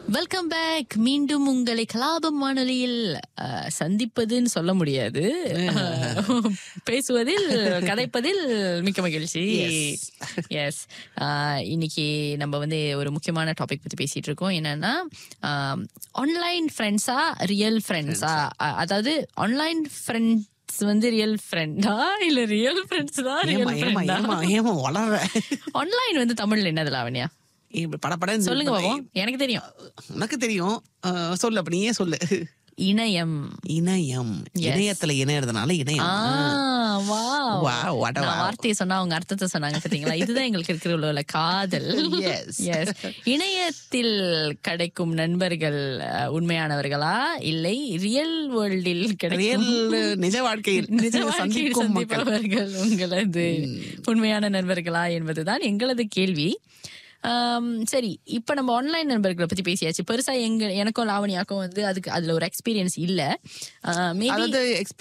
Welcome back மீண்டும் உங்களை கலாபம் வானொலியில் அஹ், சந்திப்பதுன்னு சொல்ல முடியாது அஹ், பேசுவதில் கதைப்பதில் மிக்க மகிழ்ச்சி எஸ் இன்னைக்கு நம்ம வந்து ஒரு முக்கியமான டாபிக் பத்தி பேசிட்டு இருக்கோம் என்னன்னா ஆன்லைன் ஃப்ரெண்ட்ஸா ரியல் ஃப்ரெண்ட்ஸா அதாவது ஆன்லைன் ஃப்ரெண்ட்ஸ் வந்து ரியல் ஃப்ரெண்டா இல்ல ரியல் ஃப்ரெண்ட்ஸ் தான் ரியல் ஏமா ஏமா ஃப்ரெண்டா ஏமா ஏமா வளர்ற ஆன்லைன் வந்து தமிழ்ல என்னது லாவண்யா படப்பட சொல்லுங்க பாப்போம் எனக்கு தெரியும் உனக்கு தெரியும் அஹ், சொல்லு அப்ப நீயே சொல்லு இணையம் இணையம் இணையத்துல இணையறதுனால இணையம் ஆ, wow. Wow, what a நான் wow. வார்த்தையை சொன்னா அவங்க அர்த்தத்தை சொன்னாங்க பாத்தீங்களா இதுதான் எங்களுக்கு இருக்கிற உள்ள காதல் Yes. Yes. இணையத்தில் கிடைக்கும் நண்பர்கள் அஹ், உண்மையானவர்களா இல்லை ரியல் வேர்ல்டில் கிடைக்கும் ரியல் நிஜ வாழ்க்கையில் நிஜ வாழ்க்கையில் சந்திக்கும் மக்கள் சந்திப்பவர்கள் உங்களது உண்மையான நண்பர்களா என்பதுதான் எங்களது கேள்வி ஆம், சரி இப்ப நம்ம ஆன்லைன் நண்பர்களை பத்தி பேசியாச்சு பெருசா எங்க எனக்கும் லாவணியாக்கும் வந்து அதுக்கு அதுல ஒரு எக்ஸ்பீரியன்ஸ் இல்ல மேபி அதாவது